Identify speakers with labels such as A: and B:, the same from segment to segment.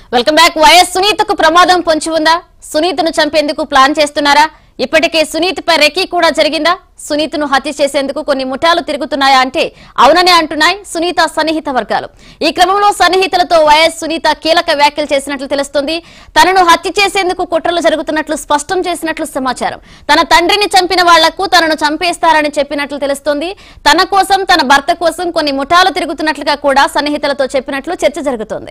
A: welcome back YS సునీతకు ప్రమాదం పొంచి ఉందా సునీతను చంపేందుకు ప్లాన్ చేస్తున్నారా ఇప్పటికే సునీత్పై రెక్కీ కూడా జరిగిందా సునీతను హత్య చేసేందుకు కొన్ని ముఠాలు తిరుగుతున్నాయా అంటే అవుననే అంటున్నాయి సునీత సన్నిహిత వర్గాలు ఈ క్రమంలో సన్నిహితులతో వైఎస్ సునీత కీలక వ్యాఖ్యలు చేసినట్లు తెలుస్తుంది తనను హత్య చేసేందుకు కుట్రలు జరుగుతున్నట్లు స్పష్టం చేసినట్లు సమాచారం తన తండ్రిని చంపిన వాళ్లకు తనను చంపేస్తారని చెప్పినట్లు తెలుస్తోంది తన కోసం తన భర్త కోసం కొన్ని ముఠాలు తిరుగుతున్నట్లుగా కూడా సన్నిహితులతో చెప్పినట్లు చర్చ జరుగుతోంది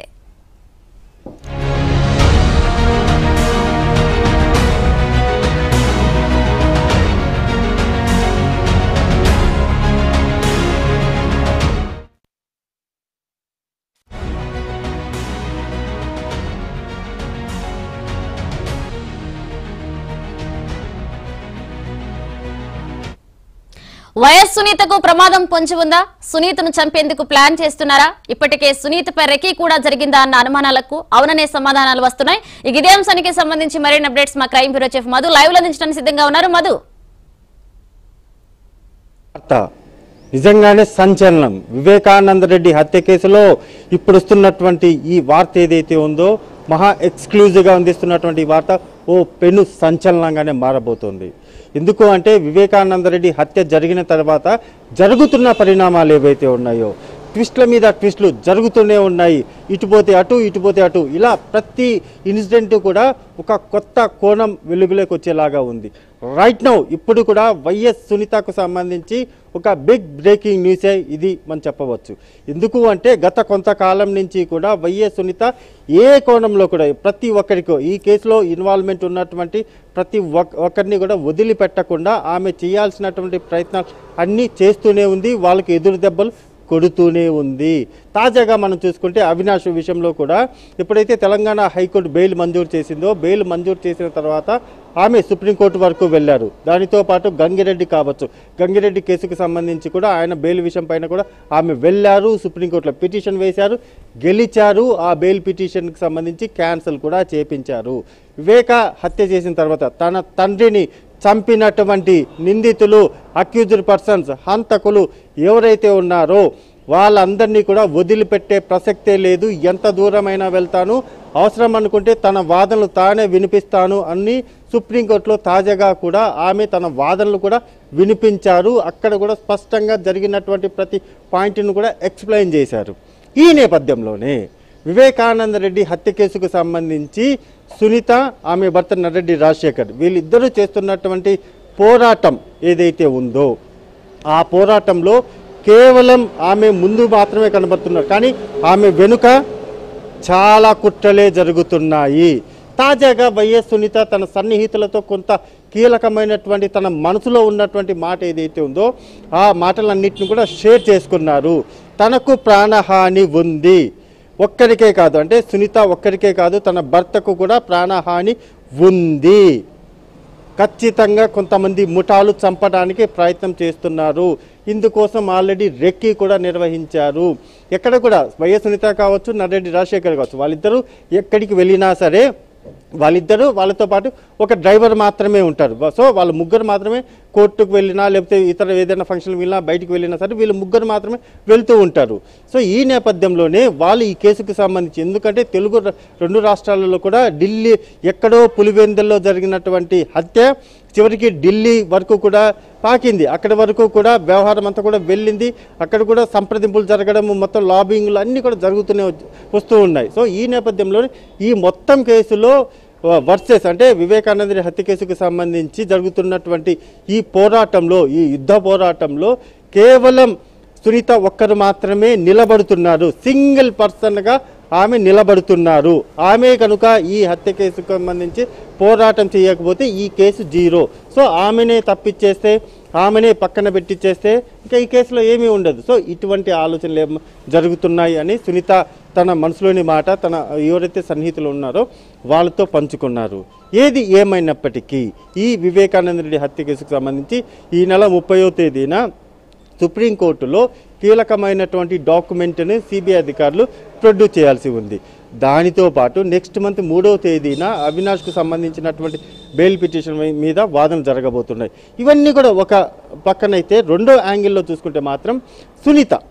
A: వైఎస్ సునీతకు ప్రమాదం పొంచి ఉందా సునీతను చంపేందుకు ప్లాన్ చేస్తున్నారా ఇప్పటికే సునీతపై రెక్కీ కూడా జరిగిందా అన్న అనుమానాలకు అవుననే సమాధానాలు వస్తున్నాయి ఇక ఇదే అంశానికి సంబంధించి మరిన్ని అప్డేట్స్ మా crime bureau chief Madhu live లో అందించడానికి సిద్ధంగా ఉన్నారు మధు
B: వార్త నిజంగానే సంచలనం వివేకానంద రెడ్డి హత్య కేసులో ఇప్పుడు వస్తున్నటువంటి ఈ వార్త ఏదైతే ఉందో మహా ఎక్స్క్లూజివ్గా అందిస్తున్నటువంటి ఈ వార్త ఓ పెను సంచలనంగానే మారబోతోంది ఎందుకు అంటే వివేకానంద రెడ్డి హత్య జరిగిన తర్వాత జరుగుతున్న పరిణామాలు ఏవైతే ఉన్నాయో ట్విస్ట్ల మీద ట్విస్ట్లు జరుగుతూనే ఉన్నాయి ఇటుపోతే అటు ఇటుపోతే అటు ఇలా ప్రతి ఇన్సిడెంట్ కూడా ఒక కొత్త కోణం వెలుగులోకి వచ్చేలాగా ఉంది రైట్ నౌ ఇప్పుడు కూడా వైఎస్ సునీతకు సంబంధించి ఒక బిగ్ బ్రేకింగ్ న్యూసే ఇది మనం చెప్పవచ్చు ఎందుకు అంటే గత కొంతకాలం నుంచి కూడా వైఎస్ సునీత ఏ కోణంలో కూడా ప్రతి ఒక్కరికి ఈ కేసులో ఇన్వాల్వ్మెంట్ ఉన్నటువంటి ప్రతి ఒక్- ఒక్కరిని కూడా వదిలిపెట్టకుండా ఆమె చేయాల్సినటువంటి ప్రయత్నాలు అన్నీ చేస్తూనే ఉంది వాళ్ళకి ఎదురు దెబ్బలు కొడుతూనే ఉంది తాజాగా మనం చూసుకుంటే అవినాష్ విషయంలో కూడా ఎప్పుడైతే తెలంగాణ హైకోర్టు బెయిల్ మంజూరు చేసిందో బెయిల్ మంజూరు చేసిన తర్వాత ఆమె సుప్రీంకోర్టు వరకు వెళ్ళారు దానితో పాటు గంగిరెడ్డి కావచ్చు గంగిరెడ్డి కేసుకు సంబంధించి కూడా ఆయన బెయిల్ విషయం పైన కూడా ఆమె వెళ్ళారు సుప్రీంకోర్టులో పిటిషన్ వేశారు గెలిచారు ఆ బెయిల్ పిటిషన్కి సంబంధించి క్యాన్సిల్ కూడా చేపించారు వివేక హత్య చేసిన తర్వాత తన తండ్రిని చంపినటువంటి నిందితులు అక్యూజ్డ్ పర్సన్స్ హంతకులు ఎవరైతే ఉన్నారో వాళ్ళందరినీ కూడా వదిలిపెట్టే ప్రసక్తే లేదు ఎంత దూరమైనా వెళ్తాను అవసరం అనుకుంటే తన వాదనలు తానే వినిపిస్తాను అని సుప్రీంకోర్టులో తాజాగా కూడా ఆమె తన వాదనలు కూడా వినిపించారు అక్కడ కూడా స్పష్టంగా జరిగినటువంటి ప్రతి పాయింట్ను కూడా ఎక్స్ప్లెయిన్ చేశారు ఈ నేపథ్యంలోనే వివేకానంద రెడ్డి హత్య కేసుకు సంబంధించి సునీత ఆమె భర్త నరెడ్డి రాజశేఖర్ వీళ్ళిద్దరూ చేస్తున్నటువంటి పోరాటం ఏదైతే ఉందో ఆ పోరాటంలో కేవలం ఆమె ముందు మాత్రమే కనబడుతున్నారు కానీ ఆమె వెనుక చాలా కుట్రలే జరుగుతున్నాయి తాజాగా వైఎస్ సునీత తన సన్నిహితులతో కొంత కీలకమైనటువంటి తన మనసులో ఉన్నటువంటి మాట ఏదైతే ఉందో ఆ మాటలన్నింటిని కూడా షేర్ చేసుకున్నారు తనకు ప్రాణహాని ఉంది ఒక్కరికే కాదు అంటే సునీత ఒక్కరికే కాదు తన భర్తకు కూడా ప్రాణహాని ఉంది ఖచ్చితంగా కొంతమంది ముఠాలు చంపడానికి ప్రయత్నం చేస్తున్నారు ఇందుకోసం ఆల్రెడీ రెక్కి కూడా నిర్వహించారు ఎక్కడ కూడా వైఎస్ సునీత కావచ్చు నరెడ్డి రాజశేఖర్ కావచ్చు వాళ్ళిద్దరూ ఎక్కడికి వెళ్ళినా సరే వాళ్ళిద్దరూ వాళ్ళతో పాటు ఒక డ్రైవర్ మాత్రమే ఉంటారు సో వాళ్ళ ముగ్గురు మాత్రమే కోర్టుకు వెళ్ళినా లేకపోతే ఇతర ఏదైనా ఫంక్షన్ వెళ్ళినా బయటికి వెళ్ళినా సరే వీళ్ళు ముగ్గురు మాత్రమే వెళ్తూ ఉంటారు సో ఈ నేపథ్యంలోనే వాళ్ళు ఈ కేసుకు సంబంధించి ఎందుకంటే తెలుగు ర- రెండు రాష్ట్రాలలో కూడా ఢిల్లీ ఎక్కడో పులివెందుల్లో జరిగినటువంటి హత్య చివరికి ఢిల్లీ వరకు కూడా పాకింది అక్కడి వరకు కూడా వ్యవహారం అంతా కూడా వెళ్ళింది అక్కడ కూడా సంప్రదింపులు జరగడం మొత్తం లాబింగ్లు అన్నీ కూడా జరుగుతూనే వచ్చి- వస్తూ ఉన్నాయి సో ఈ నేపథ్యంలో ఈ మొత్తం కేసులో వర్సెస్ అంటే వివేకానంద రెడ్డి హత్య కేసుకు సంబంధించి జరుగుతున్నటువంటి ఈ పోరాటంలో ఈ యుద్ధ పోరాటంలో కేవలం సునీత ఒక్కరు మాత్రమే నిలబడుతున్నారు సింగిల్ పర్సన్గా ఆమె నిలబడుతున్నారు ఆమె కనుక ఈ హత్య కేసుకు సంబంధించి పోరాటం చేయకపోతే ఈ కేసు జీరో సో ఆమెనే తప్పిచ్చేస్తే ఆమెనే పక్కన పెట్టిచ్చేస్తే ఇంకా ఈ కేసులో ఏమీ ఉండదు సో ఇటువంటి ఆలోచనలు ఏం జరుగుతున్నాయి అని సునీత తన మనసులోని మాట తన ఎవరైతే సన్నిహితులు ఉన్నారో వాళ్ళతో పంచుకున్నారు ఏది ఏమైనప్పటికీ ఈ వివేకానంద రెడ్డి హత్య కేసుకు సంబంధించి ఈ నెల ముప్పయో తేదీన సుప్రీంకోర్టులో కీలకమైనటువంటి డాక్యుమెంట్ని సిబిఐ అధికారులు ప్రొడ్యూస్ చేయాల్సి ఉంది దానితో పాటు నెక్స్ట్ మంత్ మూడవ తేదీన అవినాష్కు సంబంధించినటువంటి బెయిల్ పిటిషన్ మీద వాదన జరగబోతున్నాయి ఇవన్నీ కూడా ఒక పక్కనైతే రెండో యాంగిల్లో చూసుకుంటే మాత్రం సునీత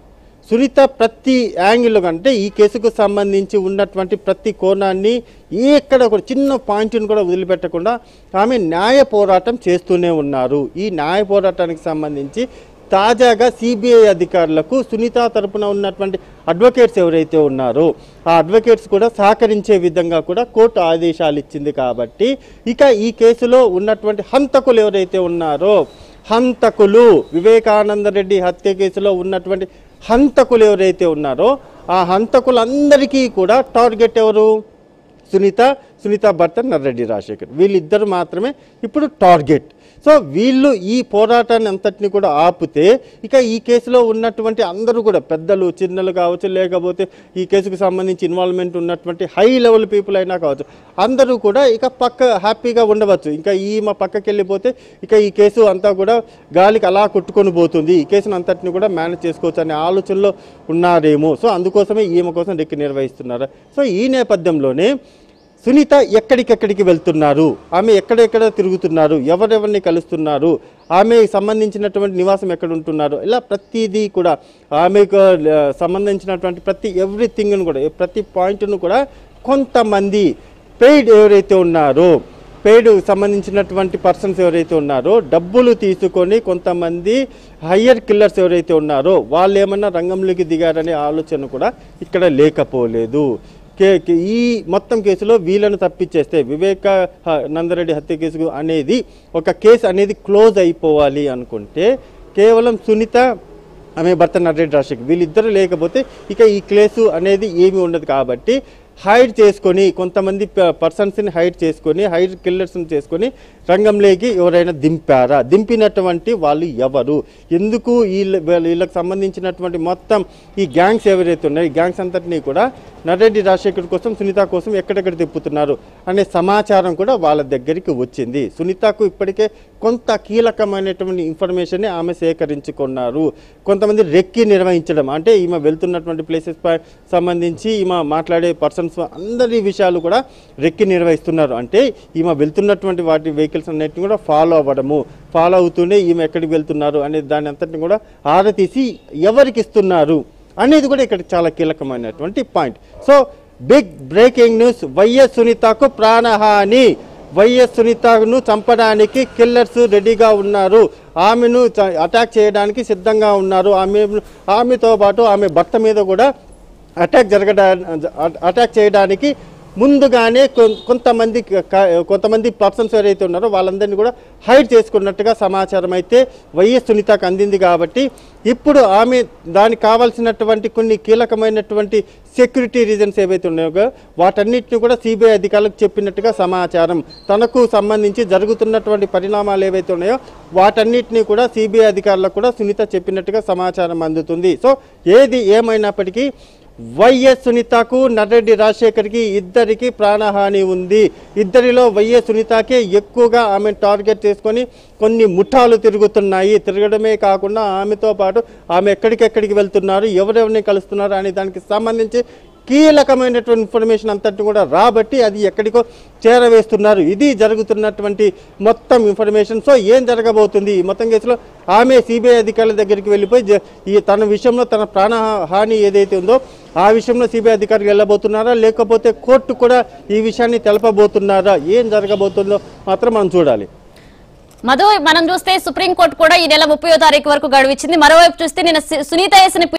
B: సునీత ప్రతి యాంగిల్లో అంటే ఈ కేసుకు సంబంధించి ఉన్నటువంటి ప్రతి కోణాన్ని ఎక్కడ కూడా చిన్న పాయింట్ని కూడా వదిలిపెట్టకుండా ఆమె న్యాయ పోరాటం చేస్తూనే ఉన్నారు ఈ న్యాయ పోరాటానికి సంబంధించి తాజాగా సిబిఐ అధికారులకు సునీత తరపున ఉన్నటువంటి అడ్వకేట్స్ ఎవరైతే ఉన్నారో ఆ అడ్వకేట్స్ కూడా సహకరించే విధంగా కూడా కోర్టు ఆదేశాలు ఇచ్చింది కాబట్టి ఇక ఈ కేసులో ఉన్నటువంటి హంతకులు ఎవరైతే ఉన్నారో హంతకులు వివేకానంద రెడ్డి హత్య కేసులో ఉన్నటువంటి హంతకులు ఎవరైతే ఉన్నారో ఆ హంతకులందరికీ కూడా టార్గెట్ ఎవరు సునీత సునీత భర్త నర్రెడ్డి రాజశేఖర్ వీళ్ళిద్దరు మాత్రమే ఇప్పుడు టార్గెట్ సో వీళ్ళు ఈ పోరాటాన్ని అంతటిని కూడా ఆపితే ఇక ఈ కేసులో ఉన్నటువంటి అందరూ కూడా పెద్దలు చిన్నలు కావచ్చు లేకపోతే ఈ కేసుకు సంబంధించి ఇన్వాల్వ్మెంట్ ఉన్నటువంటి హై లెవెల్ పీపుల్ అయినా కావచ్చు అందరూ కూడా ఇక పక్క హ్యాపీగా ఉండవచ్చు ఇంకా ఈమె పక్కకి వెళ్ళిపోతే ఇక ఈ కేసు అంతా కూడా గాలికి అలా కొట్టుకొని పోతుంది ఈ కేసును అంతటిని కూడా మేనేజ్ చేసుకోవచ్చు అనే ఆలోచనలో ఉన్నారేమో సో అందుకోసమే ఈమె కోసం రెక్కి నిర్వహిస్తున్నారు సో ఈ నేపథ్యంలోనే సునీత ఎక్కడికెక్కడికి వెళ్తున్నారు ఆమె ఎక్కడెక్కడ తిరుగుతున్నారు ఎవరెవరిని కలుస్తున్నారు ఆమెకు సంబంధించినటువంటి నివాసం ఎక్కడ ఉంటున్నారు ఇలా ప్రతిదీ కూడా ఆమెకు ఆ, సంబంధించినటువంటి ప్రతి ఎవ్రీథింగ్ను కూడా ప్రతి పాయింట్ను కూడా కొంతమంది పెయిడ్ ఎవరైతే ఉన్నారో పెయిడ్ సంబంధించినటువంటి పర్సన్స్ ఎవరైతే ఉన్నారో డబ్బులు తీసుకొని కొంతమంది హయ్యర్ కిల్లర్స్ ఎవరైతే ఉన్నారో వాళ్ళు ఏమన్నా రంగంలోకి దిగారనే ఆలోచన కూడా ఇక్కడ లేకపోలేదు కే కే- ఈ మొత్తం కేసులో వీళ్ళను తప్పించేస్తే వివేక హ- నందరెడ్డి హత్య కేసు అనేది ఒక కేసు అనేది క్లోజ్ అయిపోవాలి అనుకుంటే కేవలం సునీత ఆమె భర్త నర్రెడ్డి రాజశేఖర్ వీళ్ళిద్దరూ లేకపోతే ఇక ఈ కేసు అనేది ఏమీ ఉండదు కాబట్టి హైడ్ చేసుకొని కొంతమంది పర్సన్స్ని హైడ్ చేసుకొని హైడ్ కిల్లర్స్ని చేసుకొని రంగంలోకి ఎవరైనా దింపారా దింపినటువంటి వాళ్ళు ఎవరు ఎందుకు వీళ్ళ వీళ్ళ- వీళ్ళకి సంబంధించినటువంటి మొత్తం ఈ గ్యాంగ్స్ ఎవరైతే ఉన్నాయో ఈ గ్యాంగ్స్ అంతటినీ కూడా నరెడ్డి రాజశేఖర్ కోసం సునీత కోసం ఎక్కడెక్కడ తిప్పుతున్నారు అనే సమాచారం కూడా వాళ్ళ దగ్గరికి వచ్చింది సునీతకు ఇప్పటికే కొంత కీలకమైనటువంటి ఇన్ఫర్మేషన్ ఆమె సేకరించుకున్నారు కొంతమంది రెక్కి నిర్వహించడం అంటే ఈమె వెళ్తున్నటువంటి ప్లేసెస్ పై సంబంధించి ఈమె మాట్లాడే పర్సన్స్ అందరి విషయాలు కూడా రెక్కి నిర్వహిస్తున్నారు అంటే ఈమె వెళ్తున్నటువంటి వాటి వెహికల్స్ అన్నిటిని కూడా ఫాలో అవ్వడము ఫాలో అవుతూనే ఈమె ఎక్కడికి వెళ్తున్నారు అనే దాని అంతటిని కూడా ఆరా తీసి ఎవరికి ఇస్తున్నారు అనేది కూడా ఇక్కడ చాలా కీలకమైనటువంటి point so big breaking news YS సునీతకు ప్రాణహాని వైఎస్ సునీతను చంపడానికి కిల్లర్స్ రెడీగా ఉన్నారు ఆమెను చ- అటాక్ చేయడానికి సిద్ధంగా ఉన్నారు ఆమె ఆమెతో పాటు ఆమె భర్త మీద కూడా అటాక్ జరగడా అటాక్ చేయడానికి ముందుగానే కొం- కొంతమంది క- క- కొంతమంది పర్సన్స్ ఎవరైతే ఉన్నారో వాళ్ళందరినీ కూడా హైడ్ చేసుకున్నట్టుగా సమాచారం అయితే వైఎస్ సునీతకు అందింది కాబట్టి ఇప్పుడు ఆమె దానికి కావాల్సినటువంటి కొన్ని కీలకమైనటువంటి సెక్యూరిటీ రీజన్స్ ఏవైతే ఉన్నాయో వాటన్నిటిని కూడా సిబిఐ అధికారులకు చెప్పినట్టుగా సమాచారం తనకు సంబంధించి జరుగుతున్నటువంటి పరిణామాలు ఏవైతే ఉన్నాయో వాటన్నిటిని కూడా సిబిఐ అధికారులకు కూడా సునీత చెప్పినట్టుగా సమాచారం అందుతుంది సో ఏది ఏమైనప్పటికీ వైఎస్ సునీతకు నర్రెడ్డి రాజశేఖర్కి ఇద్దరికి ప్రాణహాని ఉంది ఇద్దరిలో వైఎస్ సునీతకే ఎక్కువగా ఆమె టార్గెట్ చేసుకొని కొన్ని ముఠాలు తిరుగుతున్నాయి తిరగడమే కాకుండా ఆమెతో పాటు ఆమె ఎక్కడికెక్కడికి వెళ్తున్నారు ఎవరెవరిని కలుస్తున్నారు అనే దానికి సంబంధించి కీలకమైనటువంటి ఇన్ఫర్మేషన్ అంతటి కూడా రాబట్టి అది ఎక్కడికో చేరవేస్తున్నారు ఇది జరుగుతున్నటువంటి మొత్తం ఇన్ఫర్మేషన్ సో ఏం జరగబోతుంది ఈ మొత్తం కేసులో ఆమె సిబిఐ అధికారుల దగ్గరికి వెళ్ళిపోయి జ- ఈ తన విషయంలో తన ప్రాణ హాని ఏదైతే ఉందో ఆ విషయంలో సిబిఐ అధికారులు వెళ్ళబోతున్నారా లేకపోతే కోర్టు కూడా ఈ విషయాన్ని తెలపబోతున్నారా ఏం జరగబోతుందో మాత్రం మనం చూడాలి
A: మధు మనం చూస్తే సుప్రీంకోర్టు కూడా ఈ నెల ముప్పయో తారీఖు వరకు గడువు ఇచ్చింది మరోవైపు చూస్తే నిన్న సు- సునీత వేసిన